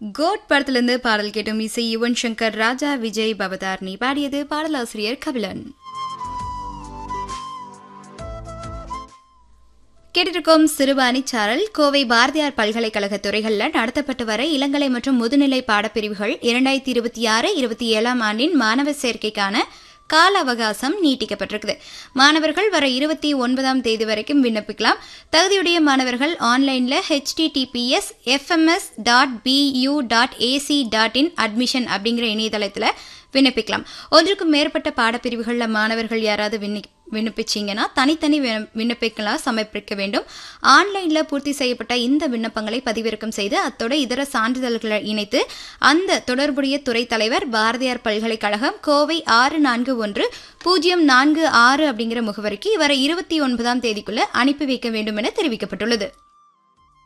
code படத்திலிருந்து பாடல் கேட்டும் இசை யுவன் சங்கர் ராஜா விஜய் பவதார்னி பாடியது பாடலாசிரியர் கபிலன் கேட்டிருக்கும் சிறுபாணி சாரல் கோவை பாரதியார் பல்கலைக்கழக துறைகளில் நடத்தப்பட்டு வர இளங்கலை மற்றும் முதுநிலை பாடப்பிரிவுகள் இரண்டாயிரத்தி இருபத்தி ஆறு இருபத்தி ஏழாம் ஆண்டின் மாணவர் சேர்க்கைக்கான கால அவகாசம் நீட்டிக்கப்பட்டிருக்குது மாணவர்கள் வர இருபத்தி ஒன்பதாம் தேதி வரைக்கும் விண்ணப்பிக்கலாம் தகுதியுடைய மாணவர்கள் ஆன்லைனில் HTTPS FMS dot PU dot AC dot in admission அப்படிங்கிற இணையதளத்தில் விண்ணப்பிக்கலாம் ஒன்றுக்கும் மேற்பட்ட பாடப்பிரிவுகளில் மாணவர்கள் யாராவது விண்ணி விண்ணப்பிச்சீங்கன்னா தனித்தனி விண்ணப்பிக்கலாம் சமர்ப்பிக்க வேண்டும் ஆன்லைனில் பூர்த்தி செய்யப்பட்ட இந்த விண்ணப்பங்களை பதிவிறக்கம் செய்து அத்தோடு இதர சான்றிதழ்களை இணைத்து அந்த தொடர்புடைய துறை தலைவர் பாரதியார் பல்கலைக்கழகம் கோவை ஆறு நான்கு ஒன்று பூஜ்ஜியம் நான்கு ஆறு அப்படிங்கிற முகவரிக்கு வர இருபத்தி ஒன்பதாம் தேதிக்குள்ள அனுப்பி வைக்க வேண்டும் என தெரிவிக்கப்பட்டுள்ளது